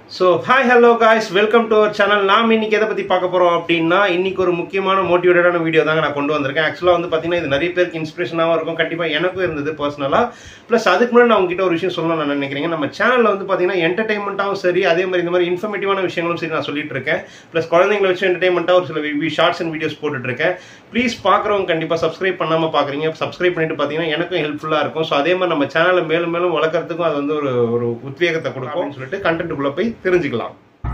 So hi hello guys welcome to our channel நாம் இன்னைக்கு எதை பற்றி பார்க்க போகிறோம் அப்படின்னா இன்னைக்கு ஒரு முக்கியமான மோட்டிவேட்டடான வீடியோ தாங்க நான் கொண்டு வந்திருக்கேன் ஆக்சுவலாக வந்து பார்த்தீங்கன்னா இது நிறைய பேருக்கு இன்ஸ்பிரேஷனாகவும் இருக்கும் கண்டிப்பாக எனக்கும் இருந்தது பர்சனலாக ப்ளஸ் அதுக்கு முன்னாடி நான் உங்ககிட்ட ஒரு விஷயம் சொல்லணும் நான் நினைக்கிறேன் நம்ம சேனலில் வந்து பார்த்தீங்கன்னா என்டர்டைன்மெண்ட்டாகவும் சரி அதே மாதிரி இந்த மாதிரி இன்ஃபர்மேட்டிவான விஷயங்களும் சரி நான் சொல்லிட்டு இருக்கேன் ப்ளஸ் குழந்தைங்களை வச்சு என்டர்டைன்மெண்ட்டாக ஒரு சில ஷார்ட்ஸ் அண்ட் வீடியோஸ் போட்டுட்டு இருக்கேன் ப்ளீஸ் பார்க்குறவங்க கண்டிப்பாக சப்ஸ்கிரைப் பண்ணாமல் பார்க்குறீங்க சப்ஸ்கிரைப் பண்ணிட்டு பார்த்தீங்கன்னா எனக்கும் ஹெல்ப்ஃபுல்லாக இருக்கும் ஸோ அதே மாதிரி நம்ம சேனலை மேலும் மேலும் வளர்க்குறதுக்கும் அது வந்து ஒரு ஒரு உத்வேகத்தை கொடுக்கும் அப்படின்னு சொல்லிட்டு கண்டென்ட்டுக்குள்ளே போய் தெரிஞ்சுக்கலாம்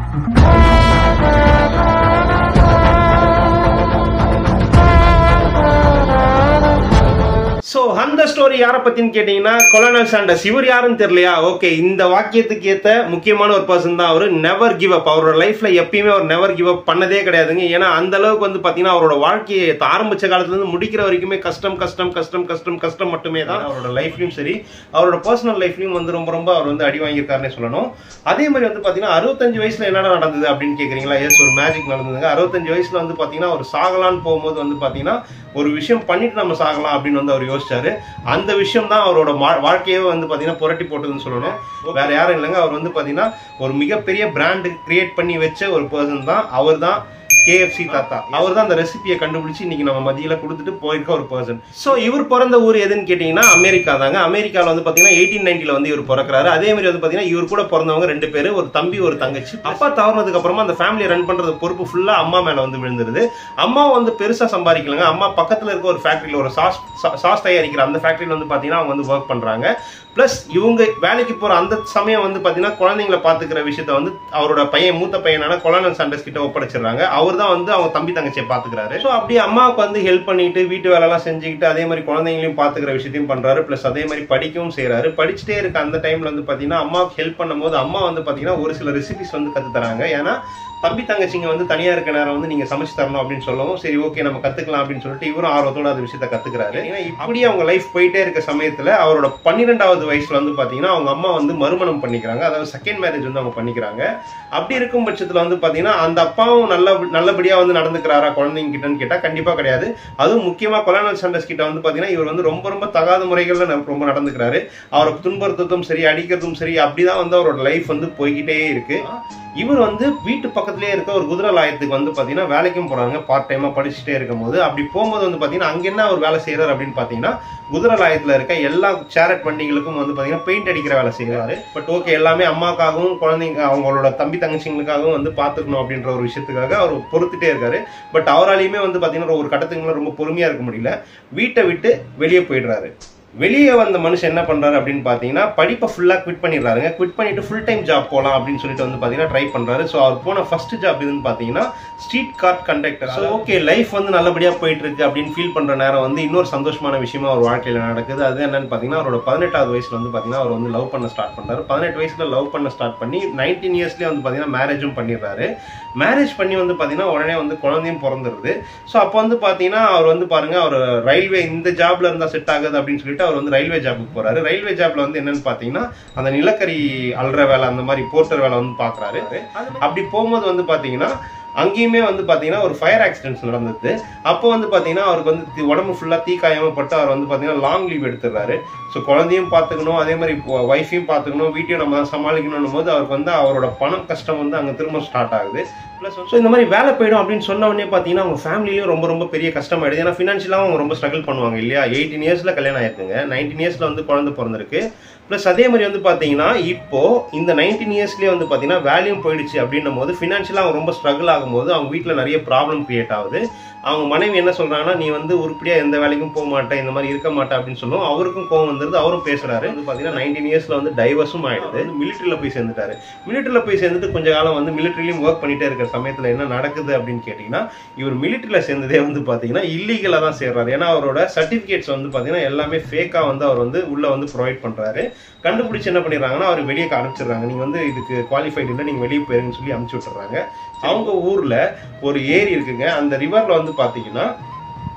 ஸோ அந்த ஸ்டோரி யாரை பத்தின்னு கேட்டீங்கன்னா கொலனல் சாண்டர்ஸ் இவர் யாருன்னு தெரியலையா ஓகே இந்த வாக்கியத்துக்கு ஏற்ற முக்கியமான ஒரு பர்சன் தான் அவர் நெவர் கிவ் அப் அவரோட லைஃப்ல எப்பயுமே அவர் நெவர் கிவ் அப் பண்ணதே கிடையாதுங்க ஏன்னா அந்த அளவுக்கு வந்து பாத்தீங்கன்னா அவரோட வாழ்க்கையை ஆரம்பிச்ச காலத்துல இருந்து முடிக்கிற வரைக்குமே கஷ்டம் கஷ்டம் கஷ்டம் கஷ்டம் கஷ்டம் மட்டுமே தான் அவரோட லைஃப்லயும் சரி அவரோட பர்சனல் லைஃப்லயும் வந்து ரொம்ப ரொம்ப அவர் வந்து அடி வாங்கியிருக்காருன்னு சொல்லணும் அதே மாதிரி வந்து பாத்தீங்கன்னா அறுபத்தஞ்சு வயசுல என்னடா நடந்தது அப்படின்னு கேக்குறீங்களா எஸ் ஒரு மேஜிக் நடந்ததுங்க அறுபத்தஞ்சு வயசுல வந்து பாத்தீங்கன்னா அவர் சாகலான்னு போகும்போது வந்து பாத்தீங்கன்னா ஒரு விஷயம் பண்ணிட்டு நம்ம சாகலாம் அப்படின்னு வந்து அவர் யோசிச்சாரு அந்த விஷயம் தான் அவரோட வாழ்க்கையே வந்து பாத்தீங்கன்னா புரட்டி போட்டதுன்னு சொல்லணும் வேற யாரும் இல்லைங்க அவர் வந்து பாத்தீங்கன்னா ஒரு மிகப்பெரிய பிராண்ட் கிரியேட் பண்ணி வச்ச ஒரு பர்சன் தான் அவர் தான் கேஎஃப்சி தாத்தா அவர் தான் அந்த ரெசிபியை கண்டுபிடிச்சு இன்னைக்கு நம்ம மதியில கொடுத்துட்டு போயிருக்க ஒரு பர்சன் ஸோ இவர் பிறந்த ஊர் எதுன்னு கேட்டீங்கன்னா அமெரிக்கா தாங்க அமெரிக்காவில் வந்து பாத்தீங்கன்னா எயிட்டீன் நைன்டில வந்து இவர் பிறக்கிறாரு அதே மாதிரி வந்து பாத்தீங்கன்னா இவர் கூட பிறந்தவங்க ரெண்டு பேர் ஒரு தம்பி ஒரு தங்கச்சி அப்பா தவறினதுக்கு அப்புறமா அந்த ஃபேமிலியை ரன் பண்றது பொறுப்பு ஃபுல்லா அம்மா மேல வந்து விழுந்துருது அம்மா வந்து பெருசா சம்பாதிக்கலங்க அம்மா பக்கத்துல இருக்க ஒரு ஃபேக்டரியில ஒரு சாஸ் சாஸ் தயாரிக்கிற அந்த ஃபேக்டரியில வந்து பாத்தீங்கன்னா அவங்க வந்து ஒர்க் பண்றாங்க பிளஸ் இவங்க வேலைக்கு போற அந்த சமயம் வந்து பாத்தீங்கன்னா குழந்தைங்களை பாத்துக்கிற விஷயத்த வந்து அவரோட பையன் மூத்த பையனான கொலானல் சாண்டர்ஸ் கிட்ட ஒப்படைச்சிடுறாங்க அவர் தான் வந்து அவங்க தம்பி தங்கச்சியை பாத்துக்கிறாரு ஸோ அப்படி அம்மாவுக்கு வந்து ஹெல்ப் பண்ணிட்டு வீட்டு வேலை எல்லாம் செஞ்சுக்கிட்டு அதே மாதிரி குழந்தைங்களையும் பாத்துக்கிற விஷயத்தையும் பண்றாரு பிளஸ் அதே மாதிரி படிக்கவும் செய்யறாரு படிச்சுட்டே இருக்க அந்த டைம்ல வந்து பாத்தீங்கன்னா அம்மாவுக்கு ஹெல்ப் பண்ணும்போது அம்மா வந்து பாத்தீங்கன்னா ஒரு சில ரெசிபிஸ் வந்து கத்து தராங்க ஏன்னா தம்பி தங்கச்சிங்க வந்து தனியா இருக்க நேரம் வந்து நீங்க சமைச்சு தரணும் அப்படின்னு சொல்லவும் சரி ஓகே நம்ம கத்துக்கலாம் அப்படின்னு சொல்லிட்டு இவரும் ஆர்வத்தோட அந்த விஷயத்த கத்துக்கிறாரு ஏன்னா இப்படியே அவங்க லைஃப் போயிட்டே இருக்க சமயத்துல அவரோட பன்னிரெண்டாவது வயசுல வந்து பாத்தீங்கன்னா அவங்க அம்மா வந்து மறுமணம் பண்ணிக்கிறாங்க அதாவது செகண்ட் மேரேஜ் வந்து அவங்க பண்ணிக்கிறாங்க அப்படி இருக்கும் பட்சத்துல வந்து பாத்தீங்கன்னா அந்த அப்பாவும் நல்ல நல்லபடியா வந்து நடந்துக்கிறாரா குழந்தைங்க கிட்டன்னு கேட்டா கண்டிப்பா கிடையாது அதுவும் முக்கியமா கொலானல் சண்டஸ் கிட்ட வந்து பாத்தீங்கன்னா இவர் வந்து ரொம்ப ரொம்ப தகாத முறைகள்ல ரொம்ப நடந்துக்கிறாரு அவரை துன்புறுத்ததும் சரி அடிக்கிறதும் சரி அப்படிதான் வந்து அவரோட லைஃப் வந்து போய்கிட்டே இருக்கு இவர் வந்து வீட்டு பக்கத்துலேயே இருக்க ஒரு குதிரலாயத்துக்கு வந்து பார்த்தீங்கன்னா வேலைக்கும் போறாங்க பார்ட் டைமா படிச்சுட்டே இருக்கும்போது அப்படி போகும்போது வந்து பார்த்தீங்கன்னா அங்க என்ன அவர் வேலை செய்யறாரு அப்படின்னு பார்த்தீங்கன்னா குதிரலாயத்தில் இருக்க எல்லா சேரட் வண்டிகளுக்கும் வந்து பார்த்தீங்கன்னா பெயிண்ட் அடிக்கிற வேலை செய்யறாரு பட் ஓகே எல்லாமே அம்மாக்காகவும் குழந்தைங்க அவங்களோட தம்பி தங்கச்சிங்களுக்காகவும் வந்து பார்த்துக்கணும் அப்படின்ற ஒரு விஷயத்துக்காக அவர் பொறுத்துட்டே இருக்காரு பட் அவராலையுமே வந்து பார்த்தீங்கன்னா ஒரு கட்டத்துக்குள்ள ரொம்ப பொறுமையா இருக்க முடியல வீட்டை விட்டு வெளியே போயிடுறாரு வெளியே வந்த மனுஷன் என்ன பண்றாரு அப்படின்னு பாத்தீங்கன்னா படிப்பை ஃபுல்லா குவிட் பண்ணிடுறாருங்க குவிட் பண்ணிட்டு ஃபுல் டைம் ஜாப் போகலாம் அப்படின்னு சொல்லிட்டு வந்து பாத்தீங்கன்னா ட்ரை பண்றாரு ஸோ அவர் போன ஃபர்ஸ்ட் ஜாப் இதுன்னு பாத்தீங்கன்னா street cart conductor so okay life வந்து நல்லபடியா போயிட்டு இருக்கு அப்படின்னு ஃபீல் பண்ற நேரம் வந்து இன்னொரு சந்தோஷமான விஷயமா அவர் வாழ்க்கையில நடக்குது அது என்னன்னு பாத்தீங்கன்னா அவரோட பதினெட்டாவது வயசுல வந்து பாத்தீங்கன்னா அவர் வந்து லவ் பண்ண ஸ்டார்ட் பண்றாரு பதினெட்டு வயசுல லவ் பண்ண ஸ்டார்ட் பண்ணி நைன்டீன் இயர்ஸ்லேயே வந்து பாத்தீங்கன்னா மேரேஜும் பண்ணிடுறாரு மேரேஜ் பண்ணி வந்து பாத்தீங்கன்னா உடனே வந்து குழந்தையும் பிறந்துருது ஸோ அப்போ வந்து பாத்தீங்கன்னா அவர் வந்து பாருங்க அவர் ரயில்வே இந்த ஜாப்ல இருந்தா செட் ஆகுது அப்படின்னு சொல்லிட்டு அவர் வந்து ரயில்வே ஜாபுக்கு போறாரு ரயில்வே ஜாப்ல வந்து என்னன்னு பாத்தீங்கன்னா அந்த நிலக்கரி அல்ற வேலை அந்த மாதிரி போர்ட்டர் வேலை வந்து பாக்குறாரு அப்படி போகும்போது வந்து பாத்தீங்கன்னா அங்கேயுமே வந்து பாத்தீங்கன்னா ஒரு ஃபயர் ஆக்சிடென்ட்ஸ் நடந்தது அப்போ வந்து பாத்தீங்கன்னா அவருக்கு வந்து உடம்பு ஃபுல்லா தீ காயமப்பட்டு அவர் வந்து பாத்தீங்கன்னா லாங் லீவ் எடுத்துடுறாரு ஸோ குழந்தையும் பார்த்துக்கணும் அதே மாதிரி ஒய்ஃபையும் பார்த்துக்கணும் வீட்டையும் நம்ம சமாளிக்கணும் போது அவருக்கு வந்து அவரோட பணம் கஷ்டம் வந்து அங்கே திரும்ப ஸ்டார்ட் ஆகுது ப்ளஸ் ஸோ இந்த மாதிரி வேலை போயிடும் அப்படின்னு சொன்ன உடனே பார்த்தீங்கன்னா அவங்க ஃபேமிலியும் ரொம்ப ரொம்ப பெரிய கஷ்டமாயிடுது ஏன்னா ஃபினான்ஷியலாக அவங்க ரொம்ப ஸ்ட்ரகிள் பண்ணுவாங்க இல்லையா எயிட்டீன் இயர்ஸில் கல்யாணம் ஆயிருக்குங்க நைன்டீன் இயர்ஸில் வந்து குழந்தை பிறந்திருக்கு ப்ளஸ் அதே மாதிரி வந்து பார்த்தீங்கன்னா இப்போ இந்த நைன்டீன் இயர்ஸ்லேயே வந்து பார்த்தீங்கன்னா வேல்யூம் போயிடுச்சு அப்படின்னும் போது ஃபினான்ஷியலாக அவங்க ரொம்ப ஸ்ட்ரகிள் ஆகும்போது அவங்க வீட்டில் நிறைய ப்ராப்ளம் கிரியேட் ஆகுது அவங்க மனைவி என்ன சொல்றாங்கன்னா நீ வந்து உருப்படியா எந்த வேலைக்கும் போக மாட்டேன் இந்த மாதிரி இருக்க மாட்டேன் அப்படின்னு சொல்லுவோம் அவருக்கும் கோவம் வந்துருது அவரும் பேசுறாரு வந்து பாத்தீங்கன்னா நைன்டீன் இயர்ஸ்ல வந்து டைவர்ஸும் ஆயிடுது மிலிட்டரியில போய் சேர்ந்துட்டாரு மிலிட்டரியில போய் சேர்ந்துட்டு கொஞ்ச காலம் வந்து மிலிட்டரிலையும் ஒர்க் பண்ணிட்டே இருக்கிற சமயத்துல என்ன நடக்குது அப்படின்னு கேட்டீங்கன்னா இவர் மிலிட்டரியில சேர்ந்ததே வந்து பாத்தீங்கன்னா இல்லீகலா தான் சேர்றாரு ஏன்னா அவரோட சர்டிபிகேட்ஸ் வந்து பாத்தீங்கன்னா எல்லாமே ஃபேக்கா வந்து அவர் வந்து உள்ள வந்து ப்ரொவைட் பண்றாரு கண்டுபிடிச்சு என்ன பண்ணிடுறாங்கன்னா அவர் வெளியே அனுப்பிச்சிடுறாங்க நீங்க வந்து இதுக்கு குவாலிஃபைடு இல்லை நீங்க வெளியே போயிருங்கன்னு சொல்லி அனுப்பிச்சு விட்டுறாங்க அவங்க ஊர்ல ஒரு ஏரி இருக்குங்க அந்த ரிவர்ல வந்து பாத்தீங்கன்னா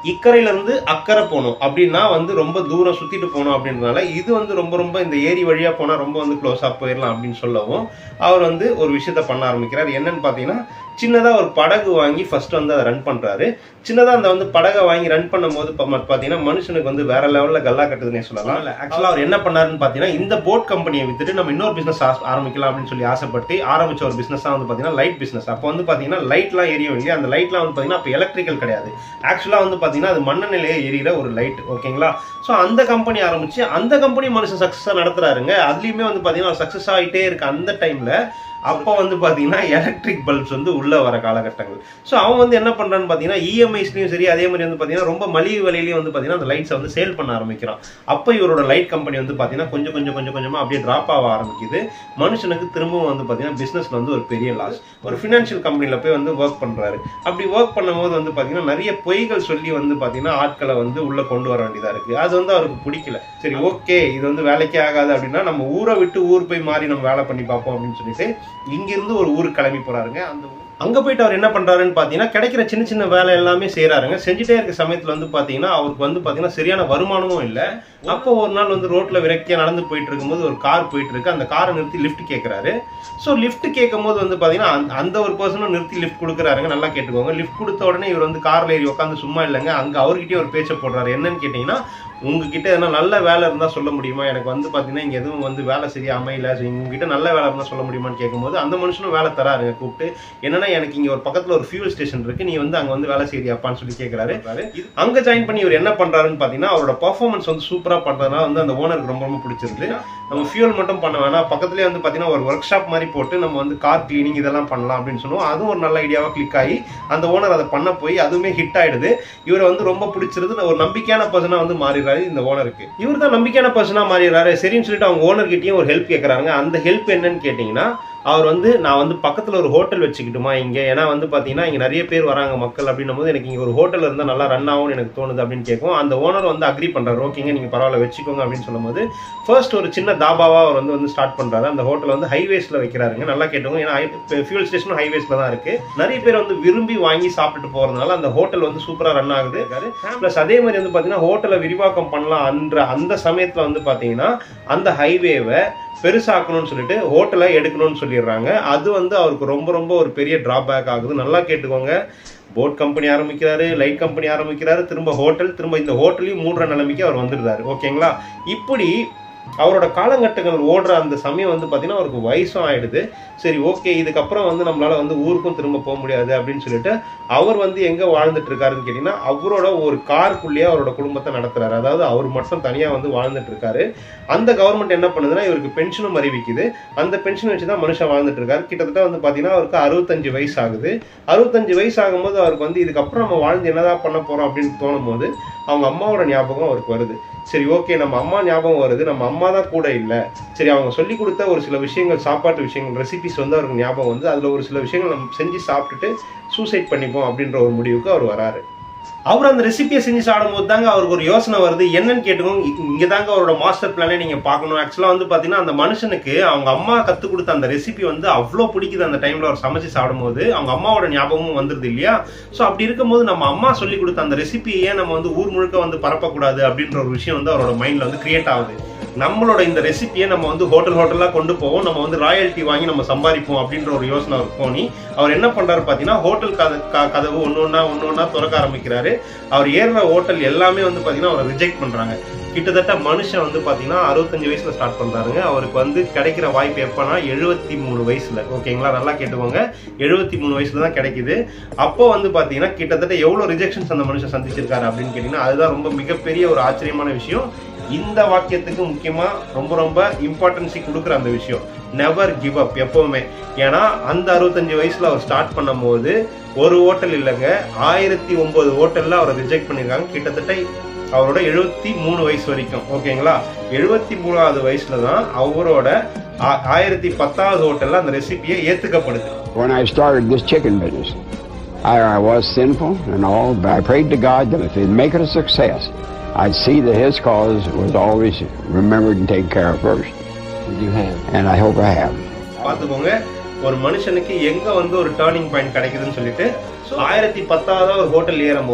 இக்கரையில இருந்து அக்கறை போகணும் அப்படின்னா வந்து ரொம்ப தூரம் சுத்திட்டு போகணும் அப்படின்றனால இது வந்து ரொம்ப ரொம்ப இந்த ஏரி வழியா போனா ரொம்ப வந்து க்ளோஸா போயிடலாம் அப்படின்னு சொல்லவும் அவர் வந்து ஒரு விஷயத்த பண்ண ஆரம்பிக்கிறார் என்னன்னு பாத்தீங்கன்னா சின்னதா ஒரு படகு வாங்கி ஃபர்ஸ்ட் வந்து அதை ரன் பண்றாரு சின்னதா அந்த வந்து படகை வாங்கி ரன் பண்ணும்போது ப- ம- பாத்தீங்கன்னா மனுஷனுக்கு வந்து வேற லெவல்ல கல்லா கட்டுதுன்னே சொல்லலாம் ஆக்சுவலா அவர் என்ன பண்ணாருன்னு பாத்தீங்கன்னா இந்த போட் கம்பெனியை வித்துட்டு நம்ம இன்னொரு பிசினஸ் ஆரம்பிக்கலாம் அப்படின்னு சொல்லி ஆசைப்பட்டு ஆரம்பிச்ச ஒரு பிசினஸ் தான் வந்து பாத்தீங்கன்னா லைட் பிசினஸ் அப்போ வந்து பாத்தீங்கன்னா லைட்லாம் எரியும் இல்லையா அந்த லைட்லாம் வந்து பாத்தீங்கன்னா அப்போ எலக்ட்ரிக்கல் கிடையாது ஆக்சுவலா வந்து பாத்தீங்கன்னா அது மண்ணெண்ணிலேயே எரியிற ஒரு லைட் ஓகேங்களா ஸோ அந்த கம்பெனி ஆரம்பிச்சு அந்த கம்பெனி மனுஷன் சக்ஸஸாக நடத்துறாருங்க அதுலயுமே வந்து பாத்தீங்கன்னா சக்ஸஸ் ஆகிட்டே இருக்கு அந்த டைம்ல அப்போ வந்து பாத்தீங்கன்னா எலக்ட்ரிக் பல்ப்ஸ் வந்து உள்ள வர காலகட்டங்கள் ஸோ அவன் வந்து என்ன பண்றான்னு பாத்தீங்கன்னா இஎம்ஐஸ்லயும் சரி அதே மாதிரி வந்து பாத்தீங்கன்னா ரொம்ப மலிவு விலையிலயும் வந்து பாத்தீங்கன்னா அந்த லைட்ஸை வந்து சேல் பண்ண ஆரம்பிக்கிறான் அப்போ இவரோட லைட் கம்பெனி வந்து பாத்தீங்கன்னா கொஞ்சம் கொஞ்சம் கொஞ்சம் கொஞ்சமா அப்படியே டிராப் ஆக ஆரம்பிக்குது மனுஷனுக்கு திரும்பவும் வந்து பாத்தீங்கன்னா பிசினஸ்ல வந்து ஒரு பெரிய லாஸ் ஒரு ஃபினான்ஷியல் கம்பெனில போய் வந்து ஒர்க் பண்றாரு அப்படி ஒர்க் பண்ணும்போது வந்து பாத்தீங்கன்னா நிறைய பொய்கள் சொல்லி வந்து பாத்தீங்கன்னா ஆட்களை வந்து உள்ள கொண்டு வர வேண்டியதா இருக்கு அது வந்து அவருக்கு பிடிக்கல சரி ஓகே இது வந்து வேலைக்கே ஆகாது அப்படின்னா நம்ம ஊரை விட்டு ஊர் போய் மாறி நம்ம வேலை பண்ணி பார்ப்போம் அப்படின்னு சொல்லிட்டு இங்கிருந்து ஒரு ஊருக்கு கிளம்பி போறாருங்க அந்த ஊ- அங்க போயிட்டு அவர் என்ன பண்றாருன்னு பாத்தீங்கன்னா கிடைக்கிற சின்ன சின்ன வேலை எல்லாமே செய்யறாருங்க செஞ்சுட்டே இருக்க சமயத்துல வந்து பாத்தீங்கன்னா அவருக்கு வந்து பாத்தீங்கன்னா சரியான வருமானமும் இல்ல அப்போ ஒரு நாள் வந்து ரோட்ல விரக்தியா நடந்து போயிட்டு இருக்கும்போது ஒரு கார் போயிட்டு இருக்கு அந்த காரை நிறுத்தி லிஃப்ட் கேக்குறாரு ஸோ லிஃப்ட் கேட்கும் போது வந்து பாத்தீங்கன்னா அந்த- அந்த ஒரு பர்சனும் நிறுத்தி லிஃப்ட் கொடுக்குறாருங்க நல்லா கேட்டுக்கோங்க லிஃப்ட் கொடுத்த உடனே இவர் வந்து கார்ல ஏறி உட்காந்து சும்மா இல்லைங்க அங்க அவர்கிட்டயே ஒரு பேச்சை போடுறாரு என்னன்னு கேட்டீங்கன்னா உங்ககிட்ட எதனா நல்ல வேலை இருந்தா சொல்ல முடியுமா எனக்கு வந்து பாத்தீங்கன்னா இங்க எதுவும் வந்து வேலை சரியா அமையல ஸோ உங்ககிட்ட நல்ல வேலை இருந்தா சொல்ல முடியுமான்னு கேட்கும்போது அந்த மனுஷனும் வேலை தராருங்க கூப்பிட்டு என்னன்னா எனக்கு இங்க ஒரு பக்கத்துல ஒரு ஃபியூல் ஸ்டேஷன் இருக்கு நீ வந்து அங்க வந்து வேலை செய்யறியாப்பான்னு சொல்லி கேட்கிறாரு இது- அங்க ஜாயின் பண்ணி இவர் என்ன பண்றாருன்னு பாத்தீங்கன்னா அவரோட பர்ஃபார்மன்ஸ் வந்து சூப்பரா பண்றதுனால வந்து அந்த ஓனருக்கு ரொம்ப ரொம்ப பிடிச்சிருது நம்ம ஃபியூல் மட்டும் பண்ண வேணாம் பக்கத்துலேயே வந்து பாத்தீங்கன்னா ஒரு ஒர்க் ஷாப் மாதிரி போட்டு நம்ம வந்து கார் கிளீனிங் இதெல்லாம் பண்ணலாம் அப்படின்னு சொல்லுவோம் அதுவும் ஒரு நல்ல ஐடியாவா கிளிக் ஆகி அந்த ஓனர் அதை பண்ண போய் அதுவுமே ஹிட் ஆயிடுது இவரை வந்து ரொம்ப பிடிச்சிருது ஒரு நம்பிக்கையான பர்சனா வந்து மாறிடுறாரு இந்த ஓனருக்கு இவர் தான் நம்பிக்கையான பர்சனா மாறிடுறாரு சரின்னு சொல்லிட்டு அவங்க ஓனர் கிட்டயும் ஒரு ஹெல்ப் கேட்கறாங்க அந்த ஹெல்ப் என்னன்னு கேட்டீங்கன்னா அவர் வந்து நான் வந்து பக்கத்துல ஒரு ஹோட்டல் வச்சுக்கிட்டுமா இங்க ஏன்னா வந்து பாத்தீங்கன்னா இங்க நிறைய பேர் வராங்க மக்கள் அப்படின்னும் போது எனக்கு இங்க ஒரு ஹோட்டல் இருந்தா நல்லா ரன் ஆகும்னு எனக்கு தோணுது அப்படின்னு கேட்கும் அந்த ஓனர் வந்து அக்ரி பண்றாரு ஓகேங்க நீங்க பரவாயில்ல வச்சுக்கோங்க அப்படின்னு சொல்லும்போது ஃபர்ஸ்ட் ஒரு சின்ன தாபாவா அவர் வந்து வந்து ஸ்டார்ட் பண்றாரு அந்த ஹோட்டல் வந்து ஹைவேஸ்ல வைக்கிறாருங்க நல்லா கேட்டுக்கோங்க ஏன்னா ஃபியூல் ஸ்டேஷனும் ஹைவேஸ்ல தான் இருக்கு நிறைய பேர் வந்து விரும்பி வாங்கி சாப்பிட்டுட்டு போறதுனால அந்த ஹோட்டல் வந்து சூப்பரா ரன் ஆகுது பிளஸ் அதே மாதிரி வந்து பாத்தீங்கன்னா ஹோட்டலை விரிவாக்கம் பண்ணலாம் அன்ற அந்த சமயத்துல வந்து பாத்தீங்கன்னா அந்த ஹைவேவை பெருசாக்கணும்னு சொல்லிட்டு ஹோட்டலை எடுக்கணும்னு சொல்லிடுறாங்க அது வந்து அவருக்கு ரொம்ப ரொம்ப ஒரு பெரிய டிராபேக் ஆகுது நல்லா கேட்டுக்கோங்க போட் கம்பெனி ஆரம்பிக்கிறாரு லைட் கம்பெனி ஆரம்பிக்கிறாரு திரும்ப ஹோட்டல் திரும்ப இந்த ஹோட்டலையும் மூடுற நிலைமைக்கு அவர் வந்துடுறாரு ஓகேங்களா இப்படி அவரோட காலகட்டங்கள் ஓடுற அந்த சமயம் வந்து பார்த்தீங்கன்னா அவருக்கு வயசும் ஆயிடுது சரி ஓகே இதுக்கப்புறம் வந்து நம்மளால வந்து ஊருக்கும் திரும்ப போக முடியாது அப்படின்னு சொல்லிட்டு அவர் வந்து எங்க வாழ்ந்துட்டு இருக்காருன்னு கேட்டீங்கன்னா அவரோட ஒரு காருக்குள்ளேயே அவரோட குடும்பத்தை நடத்துறாரு அதாவது அவர் மட்டும் தனியா வந்து வாழ்ந்துட்டு இருக்காரு அந்த கவர்மெண்ட் என்ன பண்ணுதுன்னா இவருக்கு பென்ஷனும் அறிவிக்குது அந்த பென்ஷன் வச்சு தான் மனுஷன் வாழ்ந்துட்டு இருக்காரு கிட்டத்தட்ட வந்து பாத்தீங்கன்னா அவருக்கு அறுபத்தஞ்சு வயசு ஆகுது அறுபத்தஞ்சு வயசு ஆகும்போது அவருக்கு வந்து இதுக்கப்புறம் நம்ம வாழ்ந்து என்னதான் பண்ண போறோம் அப்படின்னு தோணும் போது அவங்க அம்மாவோட ஞாபகம் அவருக்கு வருது சரி ஓகே நம்ம அம்மா ஞாபகம் வருது நம்ம அம்மா தான் கூட இல்லை சரி அவங்க சொல்லி கொடுத்த ஒரு சில விஷயங்கள் சாப்பாட்டு விஷயங்கள் ரெசிபிஸ் வந்து அவருக்கு ஞாபகம் வந்து அதுல ஒரு சில விஷயங்கள் நம்ம செஞ்சு சாப்பிட்டுட்டு சூசைட் பண்ணிப்போம் அப்படின்ற ஒரு முடிவுக்கு அவர் வராரு அவர் அந்த ரெசிபியை செஞ்சு சாப்பிடும்போது தாங்க அவருக்கு ஒரு யோசனை வருது என்னன்னு கேட்டுக்கோங்க இ- இங்க தாங்க அவரோட மாஸ்டர் பிளானே நீங்க பார்க்கணும் ஆக்சுவலா வந்து பாத்தீங்கன்னா அந்த மனுஷனுக்கு அவங்க அம்மா கத்து கொடுத்த அந்த ரெசிபி வந்து அவ்வளோ பிடிக்குது அந்த டைம்ல அவர் சமைச்சு சாப்பிடும்போது அவங்க அம்மாவோட ஞாபகமும் வந்துருது இல்லையா ஸோ அப்படி இருக்கும்போது நம்ம அம்மா சொல்லி கொடுத்த அந்த ரெசிபியை ஏன் நம்ம வந்து ஊர் முழுக்க வந்து பரப்பக்கூடாது அப்படின்ற ஒரு விஷயம் வந்து அவரோட மைண்ட்ல வந்து கிரியேட் ஆகுது நம்மளோட இந்த ரெசிபியை நம்ம வந்து ஹோட்டல் ஹோட்டலா கொண்டு போவோம் நம்ம வந்து ராயல்ட்டி வாங்கி நம்ம சம்பாதிப்போம் அப்படின்ற ஒரு யோசனை அவருக்கு தோணி அவர் என்ன பண்றாரு பாத்தீங்கன்னா ஹோட்டல் கத க- கதவு ஒன்று ஒன்றா ஒன்று ஒன்றா திறக்க ஆரம்பிக்கிறாரு அவர் ஏறுற ஹோட்டல் எல்லாமே வந்து பாத்தீங்கன்னா அவரை ரிஜெக்ட் பண்றாங்க கிட்டத்தட்ட மனுஷன் வந்து பாத்தீங்கன்னா அறுபத்தஞ்சு வயசுல ஸ்டார்ட் பண்றாருங்க அவருக்கு வந்து கிடைக்கிற வாய்ப்பு எப்பனா எழுபத்தி மூணு வயசுல ஓகேங்களா நல்லா கேட்டுக்கோங்க எழுபத்தி மூணு வயசுல தான் கிடைக்குது அப்போ வந்து பாத்தீங்கன்னா கிட்டத்தட்ட எவ்வளவு ரிஜெக்ஷன்ஸ் அந்த மனுஷன் சந்திச்சிருக்காரு அப்படின்னு கேட்டீங்கன்னா அதுதான் ரொம்ப மிகப்பெரிய ஒரு ஆச்சரியமான விஷயம் இந்த வாக்கியத்துக்கு முக்கியமா ரொம்ப ரொம்ப இம்பார்ட்டன்ஸி கொடுக்குற அந்த விஷயம் நெவர் கிவ் அப் எப்பவுமே ஏன்னா அந்த அறுபத்தஞ்சு வயசுல அவர் ஸ்டார்ட் பண்ணும்போது ஒரு ஹோட்டல் இல்லைங்க ஆயிரத்தி ஒன்பது ஹோட்டல்ல அவரை ரிஜெக்ட் பண்ணியிருக்காங்க கிட்டத்தட்ட அவரோட எழுபத்தி மூணு வயசு வரைக்கும் ஓகேங்களா எழுபத்தி மூணாவது வயசுல தான் அவரோட ஆ- ஆயிரத்தி பத்தாவது ஹோட்டல்ல அந்த ரெசிபியை ஏத்துக்கப்படுது When I started this chicken business, I, I was sinful and all, but I prayed to God that if He'd make it a success, I'd see that His cause was always remembered and taken care of first. You have. And I hope I have. பாத்துக்கோங்க ஒரு மனுஷனுக்கு எங்க வந்து ஒரு turning point கிடைக்குதுன்னு சொல்லிட்டு ஆயிரத்தி பத்தாவது ஒரு ஹோட்டல் ஏறும் போது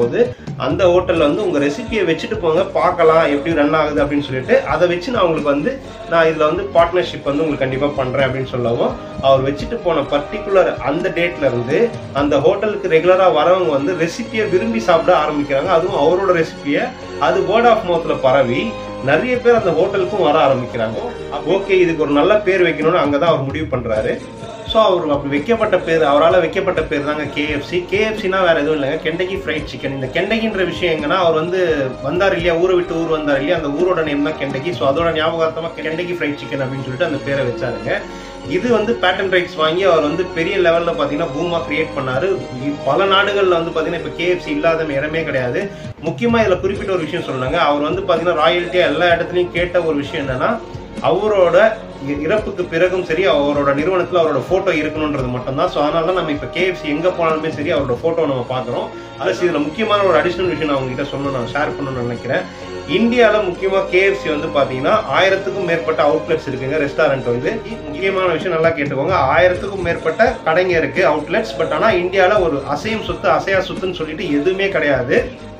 அந்த ஹோட்டல்ல வந்து உங்க ரெசிபியை வச்சுட்டு போங்க பார்க்கலாம் எப்படி ரன் ஆகுது அப்படின்னு சொல்லிட்டு அதை வச்சு நான் உங்களுக்கு வந்து நான் இதுல வந்து பார்ட்னர்ஷிப் வந்து உங்களுக்கு கண்டிப்பா பண்றேன் அப்படின்னு சொல்லவும் அவர் வச்சுட்டு போன பர்டிகுலர் அந்த டேட்ல இருந்து அந்த ஹோட்டலுக்கு ரெகுலரா வரவங்க வந்து ரெசிபியை விரும்பி சாப்பிட ஆரம்பிக்கிறாங்க அதுவும் அவரோட ரெசிபியை அது வேர்ட் ஆஃப் மவுத்ல பரவி நிறைய பேர் அந்த ஹோட்டலுக்கும் வர ஆரம்பிக்கிறாங்க ஓகே இதுக்கு ஒரு நல்ல பேர் வைக்கணும்னு அங்கதான் அவர் முடிவு பண்றாரு ஸோ அவர் அப்படி வைக்கப்பட்ட பேர் அவரால் வைக்கப்பட்ட பேர் தாங்க கேஎஃப்சி கேஎஃப்சினா வேற எதுவும் இல்லைங்க கெண்டகி ஃப்ரைட் சிக்கன் இந்த கெண்டகின்ற விஷயம் எங்கன்னா அவர் வந்து வந்தார் இல்லையா ஊரை விட்டு ஊர் வந்தார் இல்லையா அந்த ஊரோட நேம் தான் கெண்டகி ஸோ அதோட ஞாபகார்த்தமாக கெண்டகி ஃப்ரைட் சிக்கன் அப்படின்னு சொல்லிட்டு அந்த பேரை வச்சாருங்க இது வந்து பேட்டன் ரைட்ஸ் வாங்கி அவர் வந்து பெரிய லெவலில் பார்த்தீங்கன்னா பூமா கிரியேட் பண்ணாரு இ- பல நாடுகளில் வந்து பார்த்தீங்கன்னா இப்போ கேஎஃப்சி இல்லாத இடமே கிடையாது முக்கியமாக இதில் குறிப்பிட்ட ஒரு விஷயம் சொல்லுங்க அவர் வந்து பார்த்தீங்கன்னா ராயல்ட்டியாக எல்லா இடத்துலையும் கேட்ட ஒரு விஷயம் என்னன்னா அவரோட இ- இறப்புக்கு பிறகும் சரி அவரோட நிறுவனத்தில் அவரோட ஃபோட்டோ இருக்கணுன்றது மட்டும்தான் ஸோ அதனால தான் நம்ம இப்போ கேஎஃப்சி எங்கே போனாலுமே சரி அவரோட ஃபோட்டோ நம்ம பார்க்குறோம் ப்ளஸ் இதில் முக்கியமான ஒரு அடிஷனல் விஷயம் நான் உங்ககிட்ட சொல்லணும் நான் ஷேர் பண்ணணும்னு நினைக்கிறேன் இந்தியாவில் முக்கியமாக கேஎஃப்சி வந்து பார்த்தீங்கன்னா ஆயிரத்துக்கும் மேற்பட்ட அவுட்லெட்ஸ் இருக்குங்க ரெஸ்டாரண்ட் வந்து முக்கியமான விஷயம் நல்லா கேட்டுக்கோங்க ஆயிரத்துக்கும் மேற்பட்ட கடைங்க இருக்கு அவுட்லெட்ஸ் பட் ஆனால் இந்தியாவில் ஒரு அசையும் சொத்து அசையா சொத்துன்னு சொல்லிட்டு எதுவுமே கிடையாது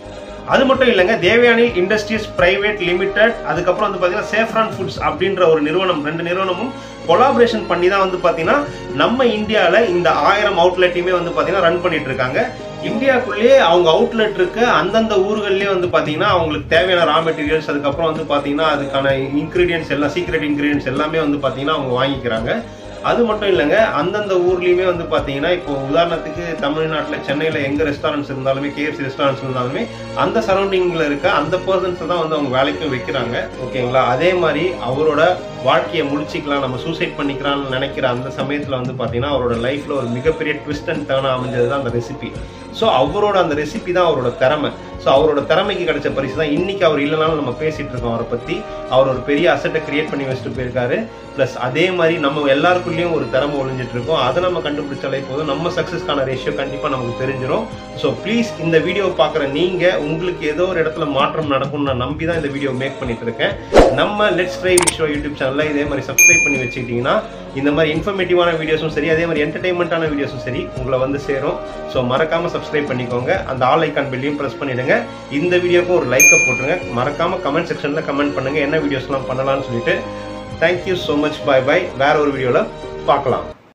அது மட்டும் இல்லைங்க தேவயானி இண்டஸ்ட்ரீஸ் பிரைவேட் லிமிடெட் அதுக்கப்புறம் வந்து பார்த்தீங்கன்னா சேஃப்ரான் ஃபுட்ஸ் அப்படின்ற ஒரு நிறுவனம் ரெண்டு நிறுவனமும் கொலாபரேஷன் பண்ணி தான் வந்து பார்த்தீங்கன்னா நம்ம இந்தியாவில் இந்த ஆயிரம் அவுட்லெட்டையுமே வந்து பார்த்தீங்கன்னா ரன் பண்ணிட்டு இருக்காங்க இந்தியாக்குள்ளேயே அவங்க அவுட்லெட் இருக்க அந்தந்த ஊர்கள்லேயே வந்து பார்த்தீங்கன்னா அவங்களுக்கு தேவையான ரா மெட்டீரியல்ஸ் அதுக்கப்புறம் வந்து பார்த்தீங்கன்னா அதுக்கான இன்க்ரீடியன்ஸ் எல்லாம் சீக்ரெட் இன்க்ரீடியன்ஸ் எல்லாமே வந்து பார்த்தீங்கன்னா அவங்க வாங்கிக்கிறாங்க அது மட்டும் இல்லைங்க அந்தந்த ஊர்லயுமே வந்து பாத்தீங்கன்னா இப்போ உதாரணத்துக்கு தமிழ்நாட்டில் சென்னையில் எங்க ரெஸ்டாரண்ட்ஸ் இருந்தாலுமே கேஎஃப்சி ரெஸ்டாரண்ட்ஸ் இருந்தாலுமே அந்த சரௌண்டிங்ல இருக்க அந்த பர்சன்ஸ் தான் வந்து அவங்க வேலைக்கும் வைக்கிறாங்க ஓகேங்களா அதே மாதிரி அவரோட வாழ்க்கையை முடிச்சிக்கலாம் நம்ம சூசைட் பண்ணிக்கலாம்னு நினைக்கிற அந்த சமயத்துல வந்து பாத்தீங்கன்னா அவரோட லைஃப்ல ஒரு மிகப்பெரிய ட்விஸ்ட் அண்ட் டேர்ன் அமைஞ்சது தான் அந்த ரெசிபி ஸோ அவரோட அந்த ரெசிபி தான் அவரோட திறமை ஸோ அவரோட திறமைக்கு கிடைச்ச பரிசு தான் இன்னைக்கு அவர் இல்லைனாலும் நம்ம பேசிட்டு இருக்கோம் அவரை பத்தி அவர் ஒரு பெரிய அசட்டை கிரியேட் பண்ணி வச்சுட்டு போயிருக்காரு ப்ளஸ் அதே மாதிரி நம்ம எல்லாருக்குள்ளேயும் ஒரு திறமை ஒளிஞ்சிட்டு இருக்கோம் அதை நம்ம கண்டுபிடிச்சாலே போதும் நம்ம சக்ஸஸ்க்கான ரேஷியோ கண்டிப்பாக நமக்கு தெரிஞ்சிடும் ஸோ ப்ளீஸ் இந்த வீடியோ பார்க்குற நீங்க உங்களுக்கு ஏதோ ஒரு இடத்துல மாற்றம் நடக்கும்னு நான் நம்பி தான் இந்த வீடியோ மேக் பண்ணிட்டு இருக்கேன் நம்ம லெட்ஸ் ட்ரை ஷோ யூடியூப் சேனல்ல இதே மாதிரி சப்ஸ்கிரைப் பண்ணி வச்சுக்கிட்டீங்கன்னா இந்த மாதிரி இன்ஃபர்மேட்டிவான வீடியோஸும் சரி அதே மாதிரி என்டர்டைன்மெண்ட்டான வீடியோஸும் சரி உங்களை வந்து சேரும் ஸோ மறக்காம சப்ஸ்கிரைப் பண்ணிக்கோங்க அந்த ஆல் ஐக்கான் பெல்லையும் ப்ரெஸ் பண்ணிடுங்க இந்த வீடியோக்கும் ஒரு லைக்கை போட்டுருங்க மறக்காம கமெண்ட் செக்ஷன்ல கமெண்ட் பண்ணுங்க என்ன வீடியோஸ்லாம் பண்ணலாம்னு சொல்லிட்டு thank you so much bye bye வேற ஒரு வீடியோவில் பார்க்கலாம்